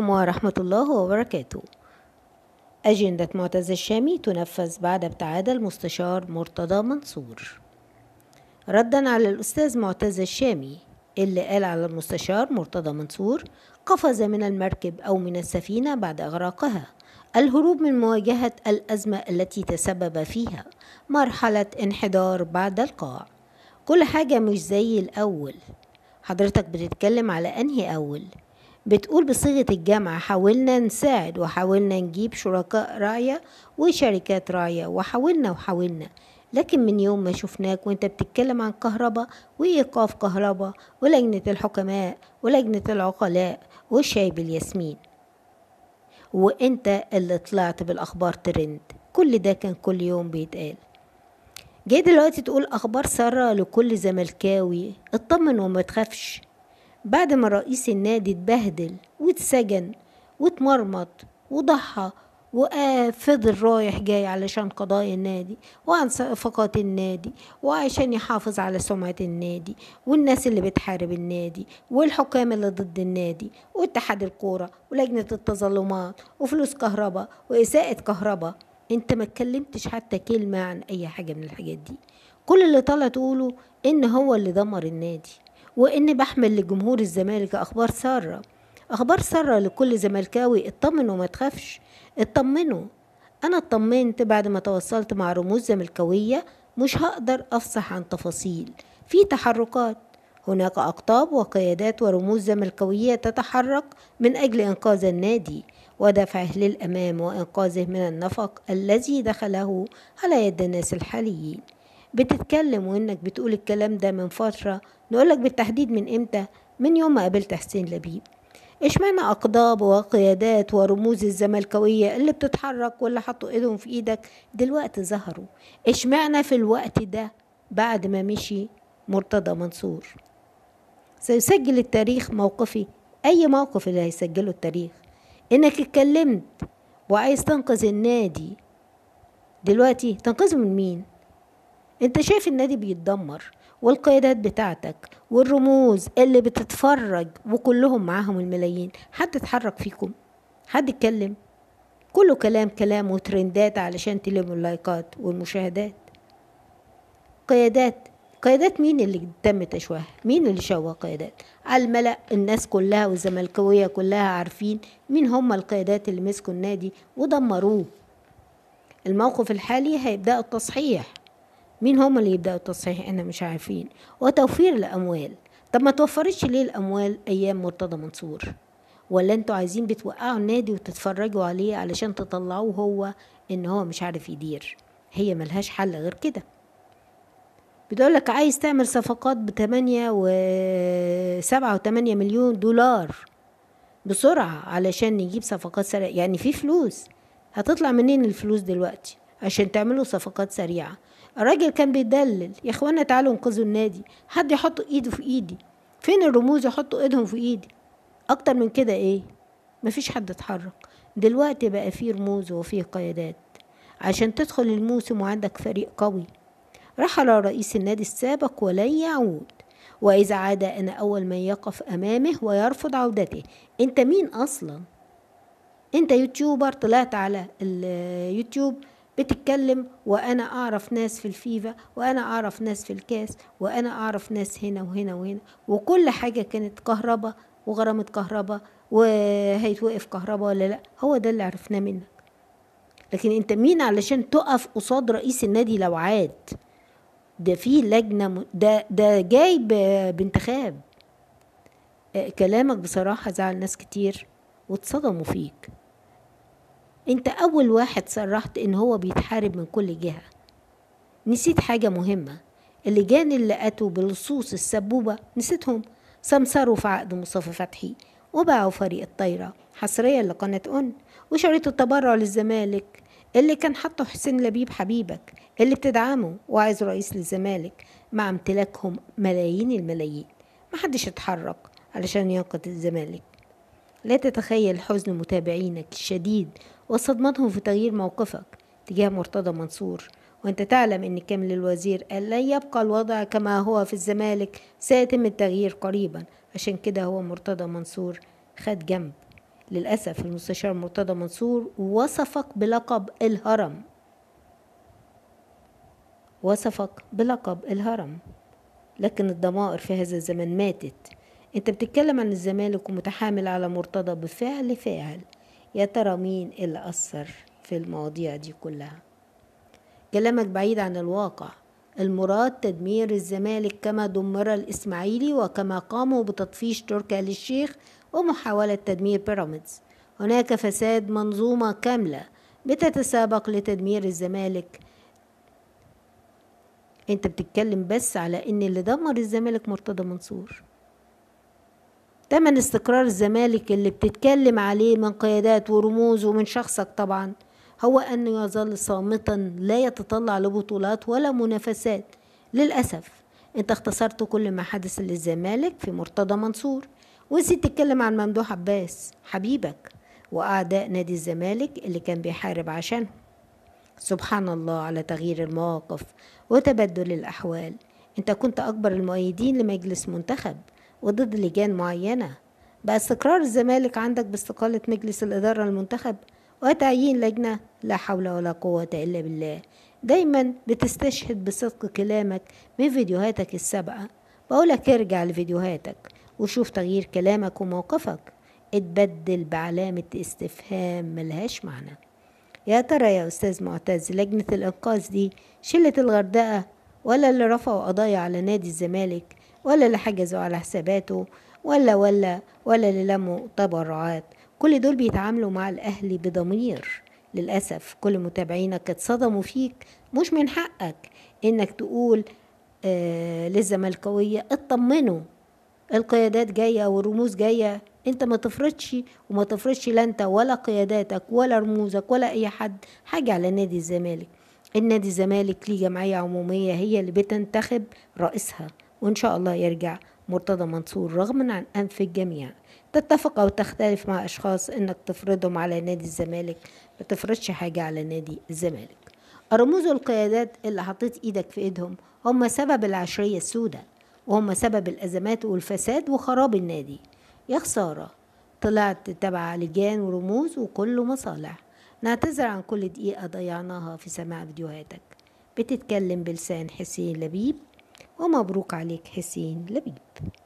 عليكم ورحمة الله وبركاته أجندة معتز الشامي تنفذ بعد ابتعاد المستشار مرتضى منصور ردا على الأستاذ معتز الشامي اللي قال على المستشار مرتضى منصور قفز من المركب أو من السفينة بعد إغراقها الهروب من مواجهة الأزمة التي تسبب فيها مرحلة انحدار بعد القاع كل حاجة مش زي الأول حضرتك بتتكلم على أنهي أول بتقول بصيغة الجمع حاولنا نساعد وحاولنا نجيب شركاء راعية وشركات راعية وحاولنا وحاولنا لكن من يوم ما شفناك وانت بتتكلم عن كهرباء وإيقاف كهرباء ولجنة الحكماء ولجنة العقلاء والشاي بالياسمين وانت اللي طلعت بالأخبار ترند كل ده كان كل يوم بيتقال جاي دلوقتي تقول أخبار سارة لكل زملكاوي اطمن وما تخافش بعد ما رئيس النادي اتبهدل واتسجن واتمرمط وضحى وفضل رايح جاي علشان قضايا النادي وعن صفقات النادي وعشان يحافظ على سمعة النادي والناس اللي بتحارب النادي والحكام اللي ضد النادي واتحاد الكورة ولجنة التظلمات وفلوس كهرباء وإساءة كهرباء انت ما اتكلمتش حتى كلمة عن أي حاجة من الحاجات دي كل اللي طلع تقوله إن هو اللي دمر النادي وإني بحمل لجمهور الزمالك أخبار سارة أخبار سارة لكل زملكاوي اطمن وما تخافش اطمنوا أنا اطمنت بعد ما تواصلت مع رموز زملكاوية مش هقدر أفصح عن تفاصيل في تحركات هناك أقطاب وقيادات ورموز زملكاوية تتحرك من أجل إنقاذ النادي ودفعه للأمام وإنقاذه من النفق الذي دخله على يد الناس الحاليين بتتكلم وإنك بتقول الكلام ده من فترة نقولك بالتحديد من إمتى من يوم ما قابلت حسين لبيب اشمعنى أقطاب وقيادات ورموز الزملكاوية اللي بتتحرك واللي حطوا ايدهم في ايدك دلوقتي ظهروا اشمعنى في الوقت ده بعد ما مشي مرتضى منصور سيسجل التاريخ موقفي أي موقف اللي هيسجله التاريخ إنك اتكلمت وعايز تنقذ النادي دلوقتي تنقذه من مين؟ انت شايف النادي بيتدمر والقيادات بتاعتك والرموز اللي بتتفرج وكلهم معاهم الملايين حد اتحرك فيكم حد اتكلم كله كلام كلام وترندات علشان تلموا اللايكات والمشاهدات قيادات قيادات مين اللي تم تشويهها مين اللي شوه قيادات على الملأ الناس كلها والزملكاوية كلها عارفين مين هم القيادات اللي مسكوا النادي ودمروه الموقف الحالي هيبدأ التصحيح مين هم اللي يبدأوا التصحيح احنا مش عارفين وتوفير الأموال طب ما توفرتش ليه الأموال أيام مرتضى منصور ولا انتوا عايزين بتوقعوا النادي وتتفرجوا عليه علشان تطلعوه هو ان هو مش عارف يدير هي ملهاش حل غير كده بتقولك عايز تعمل صفقات بتمانية وسبعة وتمانية مليون دولار بسرعة علشان نجيب صفقات سريعة يعني في فلوس هتطلع منين الفلوس دلوقتي عشان تعملوا صفقات سريعة الراجل كان بيدلل يا اخوانا تعالوا انقذوا النادي حد يحط ايده في ايدي فين الرموز يحطوا ايدهم في ايدي اكتر من كده ايه مفيش حد اتحرك دلوقتي بقى في رموز وفي قيادات عشان تدخل الموسم وعندك فريق قوي رحل رئيس النادي السابق ولن يعود وإذا عاد أنا أول من يقف أمامه ويرفض عودته أنت مين أصلا أنت يوتيوبر طلعت على اليوتيوب بتتكلم وانا اعرف ناس في الفيفا وانا اعرف ناس في الكاس وانا اعرف ناس هنا وهنا وهنا وكل حاجة كانت كهرباء وغرامة كهرباء وهيتوقف كهرباء ولا لا هو ده اللي عرفناه منك لكن انت مين علشان تقف قصاد رئيس النادي لو عاد ده في لجنة ده ده جاي بانتخاب كلامك بصراحة زعل ناس كتير واتصدموا فيك انت اول واحد صرحت ان هو بيتحارب من كل جهة نسيت حاجة مهمة اللجان اللي اتوا باللصوص السبوبة نسيتهم سمسروا في عقد مصطفى فتحي وباعوا فريق الطايرة حصريا لقناة أون وشريط التبرع للزمالك اللي كان حاطه حسين لبيب حبيبك اللي بتدعمه وعايز رئيس للزمالك مع امتلاكهم ملايين الملايين محدش اتحرك علشان ينقذ الزمالك لا تتخيل حزن متابعينك الشديد وصدمتهم في تغيير موقفك تجاه مرتضى منصور وانت تعلم ان كامل الوزير قال لن يبقى الوضع كما هو في الزمالك سيتم التغيير قريبا عشان كده هو مرتضى منصور خد جنب للأسف المستشار مرتضى منصور وصفك بلقب الهرم وصفك بلقب الهرم لكن الضمائر في هذا الزمن ماتت انت بتتكلم عن الزمالك ومتحامل على مرتضى بفعل فاعل يا ترى مين اللي أثر في المواضيع دي كلها كلامك بعيد عن الواقع المراد تدمير الزمالك كما دمر الإسماعيلي وكما قاموا بتطفيش تركي آل الشيخ ومحاولة تدمير بيراميدز هناك فساد منظومة كاملة بتتسابق لتدمير الزمالك انت بتتكلم بس على ان اللي دمر الزمالك مرتضى منصور تمن استقرار الزمالك اللي بتتكلم عليه من قيادات ورموز ومن شخصك طبعا هو أنه يظل صامتا لا يتطلع لبطولات ولا منافسات للأسف انت اختصرت كل ما حدث للزمالك في مرتضى منصور ونسيت تتكلم عن ممدوح عباس حبيبك وأعداء نادي الزمالك اللي كان بيحارب عشانه سبحان الله على تغيير المواقف وتبدل الأحوال انت كنت أكبر المؤيدين لمجلس منتخب وضد لجان معينة بقى استقرار الزمالك عندك باستقالة مجلس الإدارة المنتخب وتعيين لجنة لا حول ولا قوة إلا بالله دايما بتستشهد بصدق كلامك من فيديوهاتك السابقة بقولك ارجع لفيديوهاتك وشوف تغيير كلامك وموقفك اتبدل بعلامة استفهام ملهاش معنى يا ترى يا أستاذ معتز لجنة الإنقاذ دي شلة الغردقة ولا اللي رفعوا قضايا على نادي الزمالك ولا اللي حجزوا على حساباته ولا ولا ولا اللي لموا تبرعات كل دول بيتعاملوا مع الأهلي بضمير للأسف كل متابعينك اتصدموا فيك مش من حقك إنك تقول آه للزملكاوية اطمنوا القيادات جاية والرموز جاية انت ما تفرضش وما تفرضش لا انت ولا قياداتك ولا رموزك ولا اي حد حاجة على نادي الزمالك النادي الزمالك ليه جمعية عمومية هي اللي بتنتخب رئيسها وإن شاء الله يرجع مرتضى منصور رغم عن أنف الجميع تتفق أو تختلف مع أشخاص إنك تفرضهم على نادي الزمالك ما تفرضش حاجة على نادي الزمالك الرموز والقيادات اللي حطيت إيدك في إيدهم هم سبب العشرية السوداء وهم سبب الأزمات والفساد وخراب النادي يا خسارة طلعت تبع لجان ورموز وكله مصالح نعتذر عن كل دقيقة ضيعناها في سماع فيديوهاتك بتتكلم بلسان حسين لبيب ومبروك عليك حسين لبيب